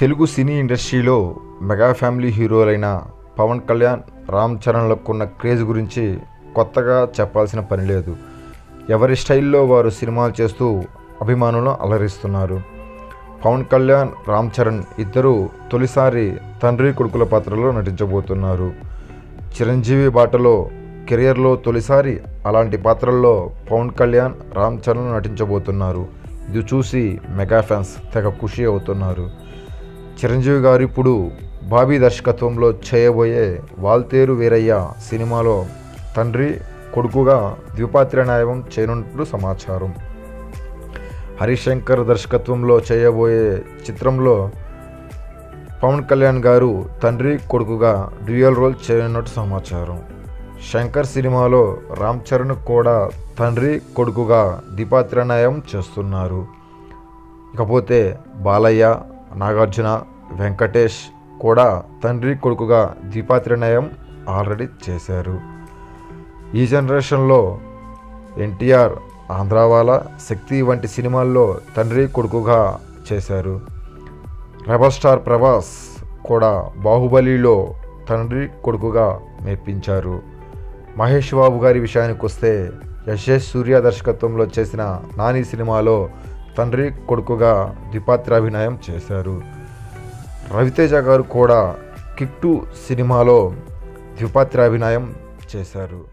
Telugu cine ఇండస్ట్రీలో mega family హీరోలైన పవన్ కళ్యాణ్ రామ్ చరణ్లకు ఉన్న క్రేజ్ గురించి కొత్తగా చెప్పాల్సిన పని లేదు ఎవరి స్టైల్లో వారు సినిమాలు చేస్తూ అభిమానులను అలరిస్తున్నారు పవన్ కళ్యాణ్ రామ్ చరణ్ ఇద్దరు తొలిసారి తండ్రి కొడుకుల పాత్రలో నటించబోతున్నారు చిరంజీవి బాటలో కెరియర్లో తొలిసారి అలాంటి పాత్రల్లో పవన్ కళ్యాణ్ రామ్ చరణ్ నటించబోతున్నారు ఇది చూసి మెగా ఫ్యాన్స్ తెగ ఖుషి అవుతున్నారు చిరంజీవి గారు ఇప్పుడు బాబీ దర్శకత్వంలో చేయబోయే వాల్తేరు వీరయ్య సినిమాలో తండ్రి కొడుకుగా ద్విపాత్ర న్యాయం చేయనున్నట్లు సమాచారం హరిశంకర్ దర్శకత్వంలో చేయబోయే చిత్రంలో పవన్ కళ్యాణ్ గారు తండ్రి కొడుకుగా డ్యూయల్ రోల్ చేయనున్నట్టు సమాచారం శంకర్ సినిమాలో రామ్ చరణ్ కూడా తండ్రి కొడుకుగా ద్విపాత్రన్యాయం చేస్తున్నారు ఇకపోతే బాలయ్య నాగార్జున వెంకటేష్ కూడా తండ్రి కొడుకుగా ద్విపాత్రన్యాయం ఆల్రెడీ చేశారు ఈ జనరేషన్లో ఎన్టీఆర్ ఆంధ్రావాల శక్తి వంటి సినిమాల్లో తండ్రి కొడుకుగా చేశారు రెబల్ స్టార్ ప్రభాస్ కూడా బాహుబలిలో తండ్రి కొడుకుగా మెప్పించారు మహేష్ బాబు గారి విషయానికి వస్తే యశేష్ సూర్య దర్శకత్వంలో చేసిన నాని సినిమాలో తండ్రి కొడుకుగా ద్విపాత్రాభినయం చేశారు రవితేజ గారు కూడా కిక్ టూ సినిమాలో ద్విపాత్రాభినయం చేశారు